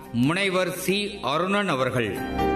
முனைவர் சி அருணன் அவர்கள்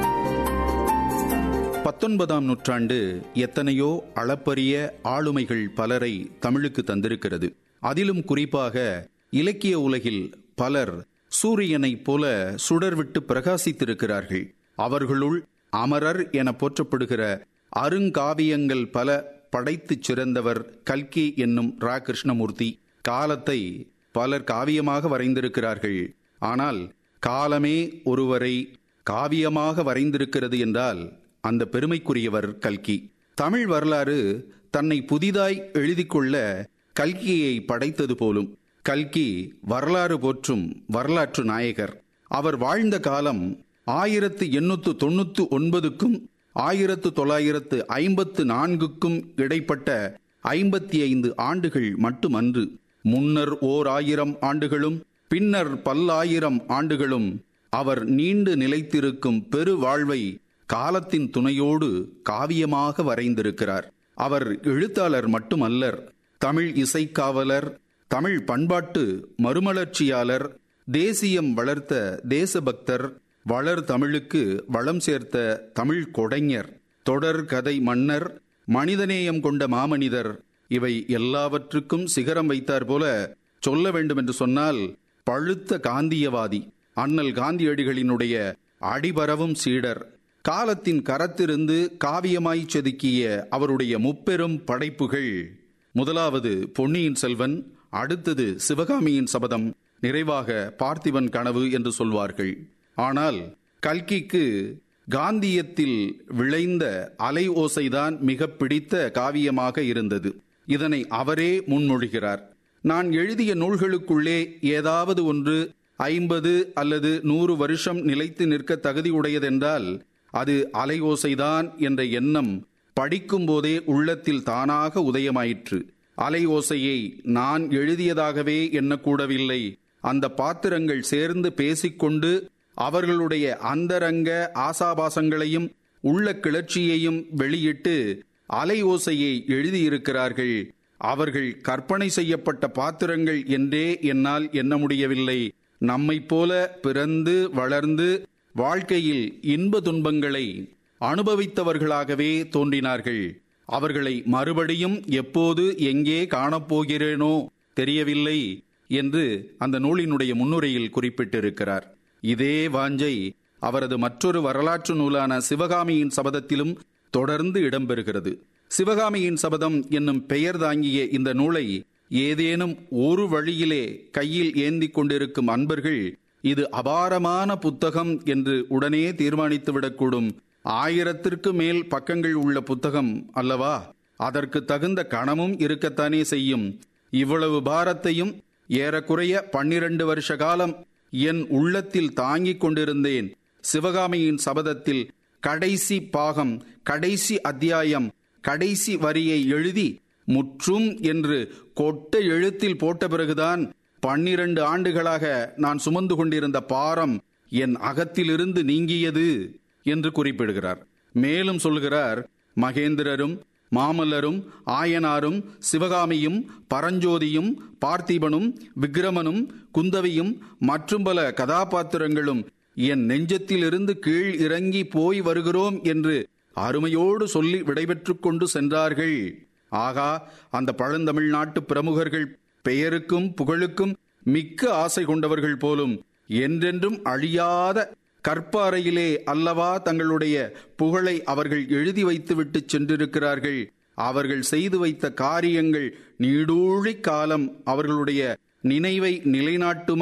பத்தொன்பதாம் நூற்றாண்டு எத்தனையோ அளப்பரிய ஆளுமைகள் பலரை தமிழுக்கு தந்திருக்கிறது அதிலும் குறிப்பாக இலக்கிய உலகில் பலர் சூரியனைப் போல சுடர்விட்டு பிரகாசித்திருக்கிறார்கள் அவர்களுள் அமரர் என போற்றப்படுகிற அருங்காவியங்கள் பல படைத்துச் சிறந்தவர் கல்கி என்னும் ரா கிருஷ்ணமூர்த்தி காலத்தை பலர் காவியமாக வரைந்திருக்கிறார்கள் ஆனால் காலமே ஒருவரை காவியமாக வரைந்திருக்கிறது என்றால் அந்த பெருமைக்குரியவர் கல்கி தமிழ் வரலாறு தன்னை புதிதாய் எழுதி கொள்ள கல்கியை படைத்தது போலும் கல்கி வரலாறு போற்றும் வரலாற்று நாயகர் அவர் வாழ்ந்த காலம் ஆயிரத்து எண்ணூத்து தொண்ணூத்து ஒன்பதுக்கும் ஆயிரத்து தொள்ளாயிரத்து ஐம்பத்து நான்குக்கும் இடைப்பட்ட ஐம்பத்தி ஐந்து ஆண்டுகள் மட்டுமன்று முன்னர் ஓர் ஆயிரம் ஆண்டுகளும் பின்னர் பல்லாயிரம் ஆண்டுகளும் அவர் நீண்டு நிலைத்திருக்கும் பெரு வாழ்வை காலத்தின் துணையோடு காவியமாக வரைந்திருக்கிறார் அவர் எழுத்தாளர் மட்டுமல்லர் தமிழ் இசைக்காவலர் தமிழ் பண்பாட்டு மறுமலர்ச்சியாளர் தேசியம் வளர்த்த தேசபக்தர் வளர் தமிழுக்கு வளம் சேர்த்த தமிழ் கொடைஞர் தொடர் கதை மன்னர் மனிதநேயம் கொண்ட மாமனிதர் இவை எல்லாவற்றுக்கும் சிகரம் வைத்தார் போல சொல்ல வேண்டும் என்று சொன்னால் பழுத்த காந்தியவாதி அண்ணல் காந்தியடிகளினுடைய அடிபரவும் சீடர் காலத்தின் கரத்திருந்து காவியமாய் செதுக்கிய அவருடைய முப்பெரும் படைப்புகள் முதலாவது பொன்னியின் செல்வன் அடுத்தது சிவகாமியின் சபதம் நிறைவாக பார்த்திபன் கனவு என்று சொல்வார்கள் ஆனால் கல்கிக்கு காந்தியத்தில் விளைந்த அலை ஓசைதான் மிக பிடித்த காவியமாக இருந்தது இதனை அவரே முன்மொழிகிறார் நான் எழுதிய நூல்களுக்குள்ளே ஏதாவது ஒன்று ஐம்பது அல்லது நூறு வருஷம் நிலைத்து நிற்க தகுதியுடையதென்றால் அது அலை ஓசைதான் என்ற எண்ணம் படிக்கும் போதே உள்ளத்தில் தானாக உதயமாயிற்று அலை ஓசையை நான் எழுதியதாகவே எண்ணக்கூடவில்லை அந்த பாத்திரங்கள் சேர்ந்து பேசிக்கொண்டு அவர்களுடைய அந்தரங்க ஆசாபாசங்களையும் உள்ள கிளர்ச்சியையும் வெளியிட்டு அலை ஓசையை எழுதியிருக்கிறார்கள் அவர்கள் கற்பனை செய்யப்பட்ட பாத்திரங்கள் என்றே என்னால் எண்ண முடியவில்லை நம்மைப் போல பிறந்து வளர்ந்து வாழ்க்கையில் இன்ப துன்பங்களை அனுபவித்தவர்களாகவே தோன்றினார்கள் அவர்களை மறுபடியும் எப்போது எங்கே காணப்போகிறேனோ தெரியவில்லை என்று அந்த நூலினுடைய முன்னுரையில் குறிப்பிட்டிருக்கிறார் இதே வாஞ்சை அவரது மற்றொரு வரலாற்று நூலான சிவகாமியின் சபதத்திலும் தொடர்ந்து இடம்பெறுகிறது சிவகாமியின் சபதம் என்னும் பெயர் தாங்கிய இந்த நூலை ஏதேனும் ஒரு வழியிலே கையில் ஏந்தி கொண்டிருக்கும் அன்பர்கள் இது அபாரமான புத்தகம் என்று உடனே தீர்மானித்துவிடக்கூடும் ஆயிரத்திற்கு மேல் பக்கங்கள் உள்ள புத்தகம் அல்லவா அதற்கு தகுந்த கணமும் இருக்கத்தானே செய்யும் இவ்வளவு பாரத்தையும் ஏறக்குறைய பன்னிரண்டு வருஷ காலம் என் உள்ளத்தில் தாங்கிக் கொண்டிருந்தேன் சிவகாமியின் சபதத்தில் கடைசி பாகம் கடைசி அத்தியாயம் கடைசி வரியை எழுதி முற்றும் என்று கொட்ட எழுத்தில் போட்ட பிறகுதான் பன்னிரண்டு ஆண்டுகளாக நான் சுமந்து கொண்டிருந்த பாரம் என் அகத்திலிருந்து நீங்கியது என்று குறிப்பிடுகிறார் மேலும் சொல்கிறார் மகேந்திரரும் மாமல்லரும் ஆயனாரும் சிவகாமியும் பரஞ்சோதியும் பார்த்திபனும் விக்ரமனும் குந்தவியும் மற்றும் பல கதாபாத்திரங்களும் என் நெஞ்சத்திலிருந்து கீழ் இறங்கி போய் வருகிறோம் என்று அருமையோடு சொல்லி விடைபெற்றுக் கொண்டு சென்றார்கள் ஆகா அந்த பழந்தமிழ்நாட்டு பிரமுகர்கள் பெயருக்கும் புகழுக்கும் மிக்க ஆசை கொண்டவர்கள் போலும் என்றென்றும் அழியாத கற்பாறையிலே அல்லவா தங்களுடைய புகழை அவர்கள் எழுதி வைத்துவிட்டு சென்றிருக்கிறார்கள் அவர்கள் செய்து வைத்த காரியங்கள் நீடூழி காலம் அவர்களுடைய நினைவை நிலைநாட்டுமா